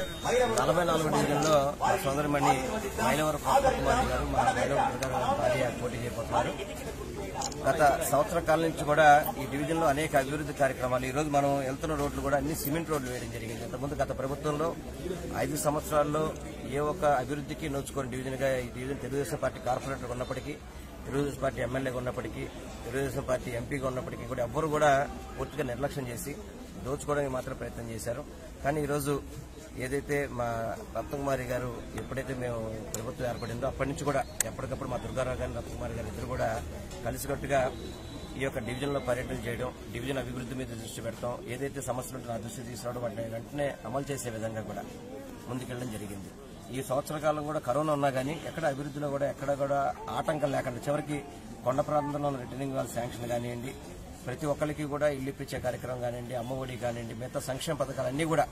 నలభై నాలుగు డివిజన్లో మా సోదరిమణి మైలవరం కుమారి గారు మా మైలవరం గారు భార్య పోటీ చేయబోతున్నారు గత సంవత్సర కాలం నుంచి కూడా ఈ డివిజన్ లో అనేక అభివృద్ధి కార్యక్రమాలు ఈ రోజు మనం వెళ్తున్న రోడ్లు కూడా అన్ని సిమెంట్ రోడ్లు వేయడం జరిగింది ఇంతకుముందు గత ప్రభుత్వంలో ఐదు సంవత్సరాల్లో ఏ ఒక్క అభివృద్ధికి నోచుకోని డివిజన్ గా ఈ డివిజన్ తెలుగుదేశం పార్టీ కార్పొరేటర్ ఉన్నప్పటికీ తెలుగుదేశం పార్టీ ఎమ్మెల్యేగా ఉన్నప్పటికీ తెలుగుదేశం పార్టీ ఎంపీగా ఉన్నప్పటికీ కూడా ఎవ్వరు కూడా పూర్తిగా నిర్లక్ష్యం చేసి దోచుకోవడానికి మాత్రం ప్రయత్నం చేశారు కానీ ఈరోజు ఏదైతే మా రత్నకుమారి గారు ఎప్పుడైతే మేము ప్రభుత్వం ఏర్పడిందో అప్పటి నుంచి కూడా ఎప్పటికప్పుడు మా దుర్గారావు గారి రత్నకుమారి గారు ఇద్దరు కూడా కలిసికట్టుగా ఈ యొక్క డివిజన్లో పర్యటన చేయడం డివిజన్ అభివృద్ధి మీద దృష్టి పెడతాం ఏదైతే సమస్యలు ఉంటుందో ఆ దృష్టి తీసుకురావడం వాటిని వెంటనే అమలు చేసే విధంగా కూడా ముందుకెళ్ళడం జరిగింది ఈ సంవత్సర కాలం కూడా కరోనా ఉన్నా కానీ ఎక్కడ అభివృద్ధిలో కూడా ఎక్కడ కూడా ఆటంకం లేకుండా చివరికి కొండ ప్రాంతంలో ఉన్న రిటర్నింగ్ వాళ్ళ శాంక్షన్ కానివ్వండి ప్రతి ఒక్కరికి కూడా ఇల్లు ఇప్పించే కార్యక్రమం కానివ్వండి అమ్మఒడి కానివ్వండి మిగతా సంక్షేమ పథకాలన్నీ కూడా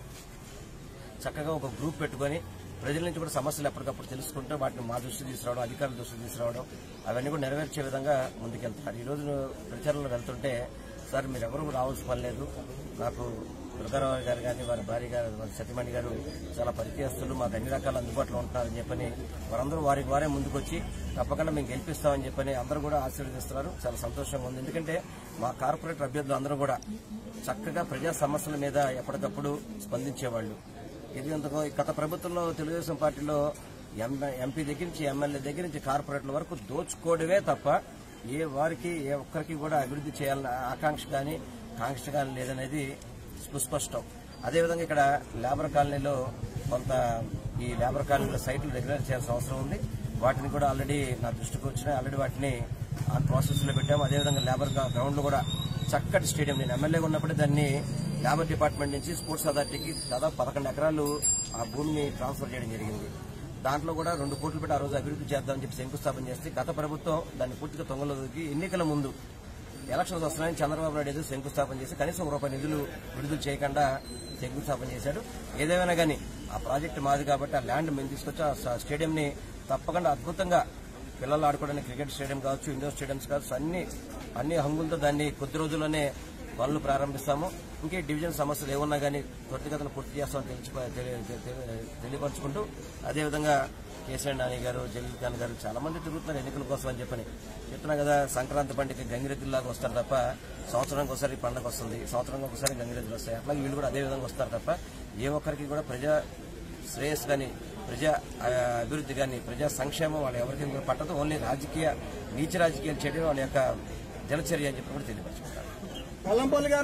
చక్కగా ఒక గ్రూప్ పెట్టుకొని ప్రజల నుంచి కూడా సమస్యలు ఎప్పటికప్పుడు తెలుసుకుంటూ వాటిని మా దృష్టి తీసుకురావడం అధికారుల దృష్టి తీసుకురావడం అవన్నీ కూడా నెరవేర్చే విధంగా ముందుకెళ్తున్నారు ఈ రోజు ప్రచారంలో వెళ్తుంటే సార్ మీరు ఎవరు రావాల్సిన పని లేదు నాకు దుర్గారావు గారు కానీ వారి భార్య గారు వారి సతీమణి గారు చాలా పరిచయస్తులు మాకు అన్ని రకాల అందుబాటులో ఉంటున్నారని చెప్పని వారందరూ వారికి వారే ముందుకొచ్చి తప్పకుండా మేము గెలిపిస్తామని చెప్పని అందరూ కూడా ఆశీర్వదిస్తున్నారు చాలా సంతోషంగా ఉంది ఎందుకంటే మా కార్పొరేటర్ అభ్యర్థులు అందరూ కూడా చక్కగా ప్రజా సమస్యల మీద ఎప్పటికప్పుడు స్పందించేవాళ్ళు ఇది ఎంతకో గత ప్రభుత్వంలో తెలుగుదేశం పార్టీలో ఎం- ఎంపీ దగ్గర నుంచి ఎమ్మెల్యే దగ్గర నుంచి కార్పొరేట్ల వరకు దోచుకోవడమే తప్ప ఏ వారికి ఏ ఒక్కరికి కూడా అభివృద్ధి చేయాలన్న ఆకాంక్ష కానీ కాంక్ష కానీ లేదనేది సుస్పష్టం అదేవిధంగా ఇక్కడ లేబర్ కాలనీలో కొంత ఈ లేబర్ కాలనీలో సైట్లు రెగ్యులర్ చేయాల్సిన అవసరం ఉంది వాటిని కూడా ఆల్రెడీ నా దృష్టికి వచ్చినాయి ఆల్రెడీ వాటిని ఆ ప్రాసెస్ లో పెట్టాము అదేవిధంగా లేబర్ గ్రౌండ్ కూడా చక్కటి స్టేడియం నేను ఎమ్మెల్యేగా ఉన్నప్పుడే దాన్ని లేబర్ డిపార్ట్మెంట్ నుంచి స్పోర్ట్స్ అథారిటీకి దాదాపు పదకొండు ఎకరాలు ఆ భూమిని ట్రాన్స్ఫర్ చేయడం జరిగింది దాంట్లో కూడా రెండు కోట్లు పెట్టి ఆ రోజు అభివృద్ధి చేద్దామని చెప్పి శంకుస్థాపన చేస్తే గత ప్రభుత్వం దాన్ని పూర్తిగా తొంగలో దూకి ఎన్నికల ముందు ఎలక్షన్స్ వస్తున్నాయని చంద్రబాబు నాయుడు ఏదో శంకుస్థాపన చేసి కనీసం ఒక రూపాయి నిధులు విడుదల చేయకుండా శంకుస్థాపన చేశాడు ఏదేమైనా కానీ ఆ ప్రాజెక్టు మాది కాబట్టి ఆ ల్యాండ్ మేము తీసుకొచ్చి ఆ స- స్టేడియంని తప్పకుండా అద్భుతంగా పిల్లలు ఆడుకోవడానికి క్రికెట్ స్టేడియం కావచ్చు ఇండోర్ స్టేడియంస్ కావచ్చు అన్ని అన్ని హంగులతో దాన్ని కొద్ది రోజుల్లోనే పనులు ప్రారంభిస్తాము ఇంకే డివిజన్ సమస్యలు ఏమన్నా కానీ త్వరితగతిన పూర్తి చేస్తామని తెలిసిపో- తెలి- తెలి- తెలియపరుచుకుంటూ అదేవిధంగా కేసీఆర్ నాని గారు జలీల్ ఖాన్ గారు చాలా మంది తిరుగుతున్నారు ఎన్నికల కోసం అని చెప్పని చెప్తున్నా కదా సంక్రాంతి పండుగ గంగిరెద్దులాగా వస్తారు తప్ప సంవత్సరానికి ఒకసారి పండుగ వస్తుంది సంవత్సరానికి ఒకసారి గంగిరెద్దులు వస్తాయి అట్లాగే వీళ్ళు కూడా అదే విధంగా వస్తారు తప్ప ఏ ఒక్కరికి కూడా ప్రజా శ్రేయస్ కానీ ప్రజా ఆ, అభివృద్ధి కానీ ప్రజా సంక్షేమం వాళ్ళు ఎవరికి కూడా పట్టదు ఓన్లీ రాజకీయ నీచ రాజకీయాలు చేయడం వాళ్ళ యొక్క దినచర్య అని చెప్పి కూడా తెలియపరచుకుంటారు